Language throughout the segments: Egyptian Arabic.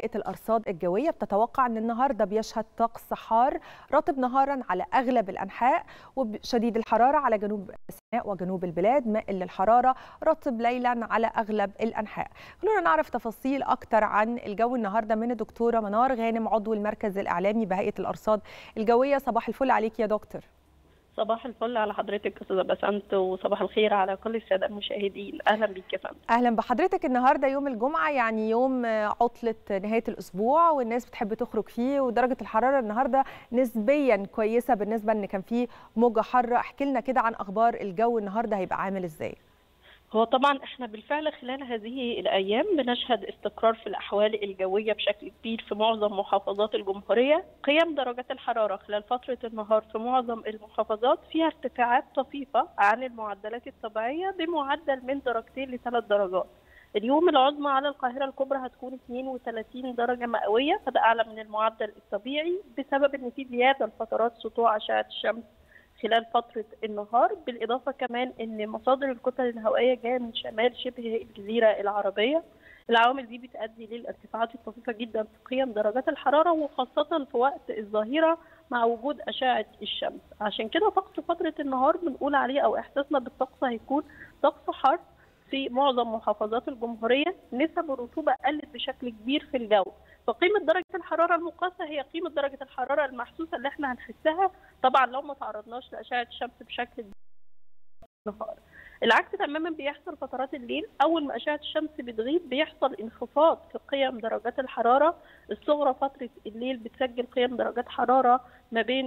هيئه الارصاد الجويه بتتوقع ان النهارده بيشهد طقس حار رطب نهارا على اغلب الانحاء وشديد الحراره على جنوب سيناء وجنوب البلاد مائل للحراره رطب ليلا على اغلب الانحاء خلونا نعرف تفاصيل اكتر عن الجو النهارده من الدكتوره منار غانم عضو المركز الاعلامي بهيئه الارصاد الجويه صباح الفل عليك يا دكتور صباح الفل على حضرتك استاذه بسنت وصباح الخير على كل الساده المشاهدين اهلا بيك يا فندم اهلا بحضرتك النهارده يوم الجمعه يعني يوم عطله نهايه الاسبوع والناس بتحب تخرج فيه ودرجه الحراره النهارده نسبيا كويسه بالنسبه ان كان في موجه حاره احكي لنا كده عن اخبار الجو النهارده هيبقى عامل ازاي هو طبعا احنا بالفعل خلال هذه الايام بنشهد استقرار في الاحوال الجويه بشكل كبير في معظم محافظات الجمهوريه، قيم درجات الحراره خلال فتره النهار في معظم المحافظات فيها ارتفاعات طفيفه عن المعدلات الطبيعيه بمعدل من درجتين لثلاث درجات. اليوم العظمى على القاهره الكبرى هتكون 32 درجه مئويه فده اعلى من المعدل الطبيعي بسبب ان في زياده لفترات سطوع اشعه الشمس خلال فترة النهار بالإضافة كمان أن مصادر الكتل الهوائية جاية من شمال شبه الجزيرة العربية العوامل دي بتؤدي للارتفاعات الطفيفة جدا في قيم درجات الحرارة وخاصة في وقت الظهيرة مع وجود أشعة الشمس عشان كده طقس فترة النهار بنقول عليه أو إحساسنا بالطقس هيكون طقس حر في معظم محافظات الجمهورية نسب الرطوبة قلت بشكل كبير في الجو فقيمة درجة الحرارة المقاسة هي قيمة درجة الحرارة المحسوسة اللي احنا هنحسها طبعا لو ما تعرضناش لأشعة الشمس بشكل النهار العكس تماما بيحصل فترات الليل اول ما اشعه الشمس بتغيب بيحصل انخفاض في قيم درجات الحراره الصغرى فتره الليل بتسجل قيم درجات حراره ما بين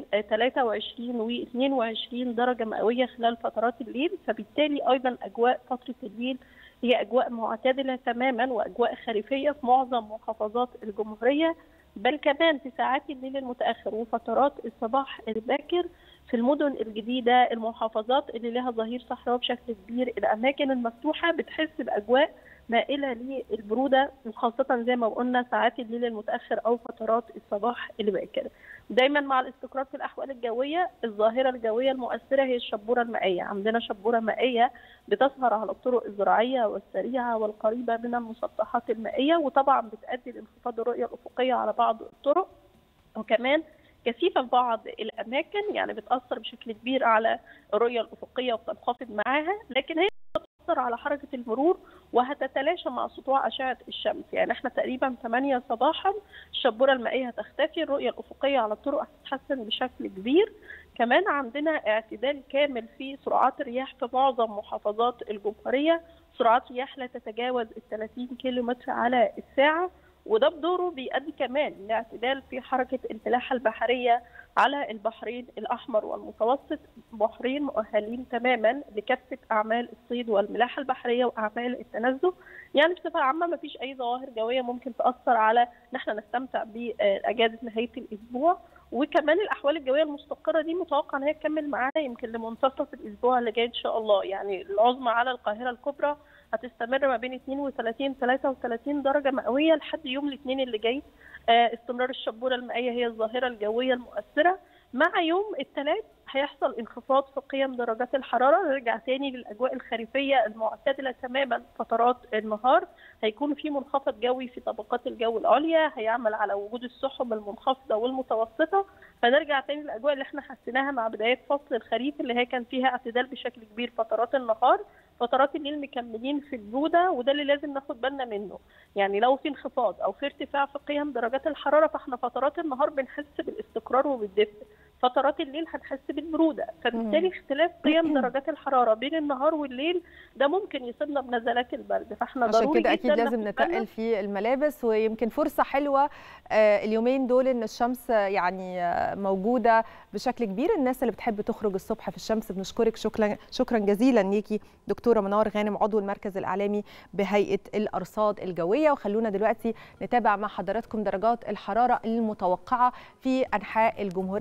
23 و 22 درجه مئويه خلال فترات الليل فبالتالي ايضا اجواء فتره الليل هي اجواء معتدله تماما واجواء خريفيه في معظم محافظات الجمهوريه بل كمان في ساعات الليل المتاخر وفترات الصباح الباكر في المدن الجديده المحافظات اللي لها ظهير صحراوي بشكل كبير الاماكن المفتوحه بتحس باجواء مائله للبروده وخاصه زي ما قلنا ساعات الليل المتاخر او فترات الصباح الباكر. دايما مع الاستقرار في الاحوال الجويه الظاهره الجويه المؤثره هي الشبوره المائيه، عندنا شبوره مائيه بتظهر على الطرق الزراعيه والسريعه والقريبه من المسطحات المائيه وطبعا بتؤدي لانخفاض الرؤيه الافقيه على بعض الطرق وكمان كثيفه في بعض الاماكن يعني بتاثر بشكل كبير على الرؤيه الافقيه وبتنخفض معاها لكن هي بتاثر على حركه المرور وهتتلاشى مع سطوع اشعه الشمس يعني احنا تقريبا 8 صباحا الشبوره المائيه هتختفي الرؤيه الافقيه على الطرق هتتحسن بشكل كبير كمان عندنا اعتدال كامل في سرعات الرياح في معظم محافظات الجمهوريه سرعات رياح لا تتجاوز ال 30 كيلو متر على الساعه وده بدوره بيؤدي كمان لاعتدال في حركه الفلاحه البحريه على البحرين الاحمر والمتوسط بحرين مؤهلين تماما لكافه اعمال الصيد والملاحه البحريه واعمال التنزه يعني بصفه عامه ما فيش اي ظواهر جويه ممكن تاثر على ان احنا نستمتع باجازه نهايه الاسبوع وكمان الاحوال الجويه المستقره دي متوقع ان هي تكمل معانا يمكن لمنتصف الاسبوع اللي جاي ان شاء الله يعني العظمى على القاهره الكبرى هتستمر ما بين 32 33 درجه مئويه لحد يوم الاثنين اللي جاي استمرار الشبوره المائيه هي الظاهره الجويه المؤثره مع يوم الثلاث هيحصل انخفاض في قيم درجات الحراره نرجع تاني للاجواء الخريفيه المعتدله تماما فترات النهار هيكون في منخفض جوي في طبقات الجو العليا هيعمل على وجود السحب المنخفضه والمتوسطه فنرجع تاني للاجواء اللي احنا حسيناها مع بدايه فصل الخريف اللي هي كان فيها اعتدال بشكل كبير فترات النهار فترات الليل مكملين في البروده وده اللي لازم ناخد بالنا منه يعني لو في انخفاض او في ارتفاع في قيم درجات الحراره فاحنا فترات النهار بنحس بالاستقرار وبالدفء فترات الليل هنحس بالبروده فبالتالي اختلاف قيم درجات الحراره بين النهار والليل ده ممكن يصيبنا بنزلات البرد فاحنا عشان ضروري كده اكيد لازم نتقل في الملابس ويمكن فرصه حلوه اليومين دول ان الشمس يعني موجوده بشكل كبير الناس اللي بتحب تخرج الصبح في الشمس بنشكرك شكرا شكرا جزيلا ليكي دكتوره منار غانم عضو المركز الاعلامي بهيئه الارصاد الجويه وخلونا دلوقتي نتابع مع حضراتكم درجات الحراره المتوقعه في انحاء الجمهوريه ونبتدي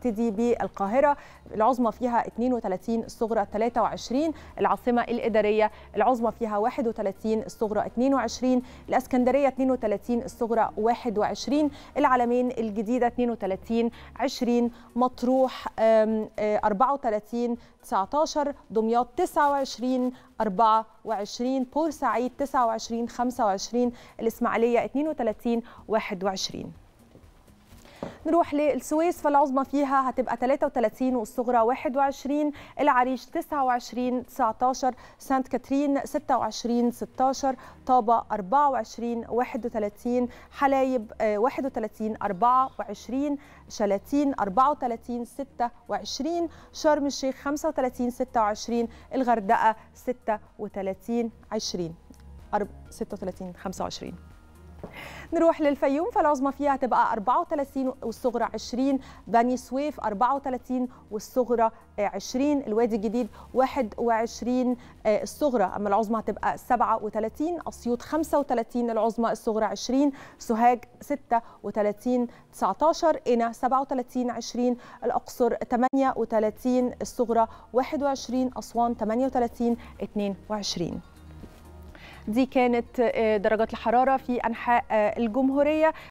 هنبتدي بالقاهرة العظمى فيها 32 الصغرى 23 العاصمة الإدارية العظمى فيها 31 الصغرى 22 الإسكندرية 32 الصغرى 21 العلمين الجديدة 32 20 مطروح 34 19 دمياط 29 24 بورسعيد 29 25 الإسماعيلية 32 21 نروح للسويس فالعظمى فيها هتبقى 33 والصغرى 21 العريش 29 19 سانت كاترين 26 16 طابة 24 31 حلايب 31 24 شلاتين 34 26 شرم الشيخ 35 26 الغردقة 36 20 36 25 نروح للفيوم فالعظمى فيها هتبقى 34 والصغرى 20 بني سويف 34 والصغرى 20 الوادي الجديد 21 الصغرى اما العظمى هتبقى 37 اسيوط 35 العظمى الصغرى 20 سوهاج 36 19 قنا 37 20 الاقصر 38 الصغرى 21 اسوان 38 22 دي كانت درجات الحرارة في أنحاء الجمهورية